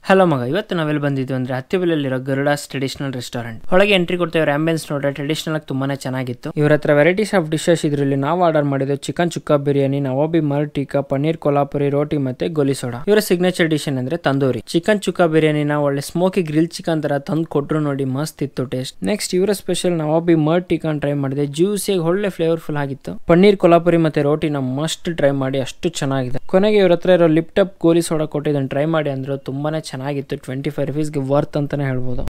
hello ಮಗ ಇವತ್ತು ನಾವೆಲ್ಲಿ ಬಂದಿದ್ವಿ ಅಂದ್ರೆ ಹತ್ತಿಬೆಲೆಯಲ್ಲಿರೋ ಗರುಡಾಸ್ ಟ್ರೆಡಿಷನಲ್ ರೆಸ್ಟೋರೆಂಟ್ ಒಳಗೆ ಎಂಟ್ರಿ ಕೊಡ್ತೇವೆ ಆಂಬಿಯನ್ಸ್ ನೋಡ್ರೆ ಟ್ರೆಡಿಷನಲ್ ಆಗಿ ತುಂಬಾನೇ ಚೆನ್ನಾಗಿತ್ತು ಇವ್ರ ಹತ್ರ ವೆರೈಟೀಸ್ ಆಫ್ ಡಿಶಸ್ ಇದರಲ್ಲಿ ನಾವು ಆರ್ಡರ್ ಮಾಡಿದ್ದು ಚಿಕನ್ ಚುಕ್ಕಾ ಬಿರಿಯಾನಿ ನವಾಬಿ ಮರ್ ಟೀಕಾ ಪನ್ನೀರ್ ಕೊಲ್ಹಾಪುರಿ ರೋಟಿ ಮತ್ತೆ ಗೋಲಿ ಸೋಡಾ ಇವರ ಸಿಗ್ನೇಚರ್ ಡಿಶ್ ಏನಂದ್ರೆ ತಂದೂರಿ ಚಿಕನ್ ಚುಕ್ಕಾ ಬಿರಿಯಾನಿನ ಒಳ್ಳೆ ಸ್ಮೋಕಿ ಗ್ರಿಲ್ ಚಿಕನ್ ತರ ತಂದು ಕೊಟ್ರು ನೋಡಿ ಮಸ್ತ್ ಇತ್ತು ಟೇಸ್ಟ್ ನೆಕ್ಸ್ಟ್ ಇವರ ಸ್ಪೆಷಲ್ ನವಾಬಿ ಮರ್ ಟೀಕಾನ್ ಟ್ರೈ ಮಾಡಿದೆ ಜ್ಯೂಸಿಯಾಗಿ ಒಳ್ಳೆ ಫ್ಲೇವರ್ಫುಲ್ ಆಗಿತ್ತು ಪನ್ನೀರ್ ಕೊಲ್ಹಾಪುರಿ ಮತ್ತೆ ರೋಟಿನ ಮಸ್ಟ್ ಟ್ರೈ ಮಾಡಿ ಅಷ್ಟು ಚೆನ್ನಾಗಿದೆ ಕೊನೆಗೆ ಇವ್ರ ಹತ್ರ ಇರೋ ಲಿಪ್ಟಪ್ ಗೋಲಿ ಸೋಡಾ ಕೊಟ್ಟಿದ್ದನ್ನು ಟ್ರೈ ಮಾಡಿ ಅಂದ್ರು ತುಂಬಾನೇ ಚೆನ್ನಾಗಿತ್ತು ಟ್ವೆಂಟಿ ಫೈವ್ ರುಪೀಸ್ಗೆ ವರ್ತ್ ಅಂತಾನೆ ಹೇಳ್ಬೋದು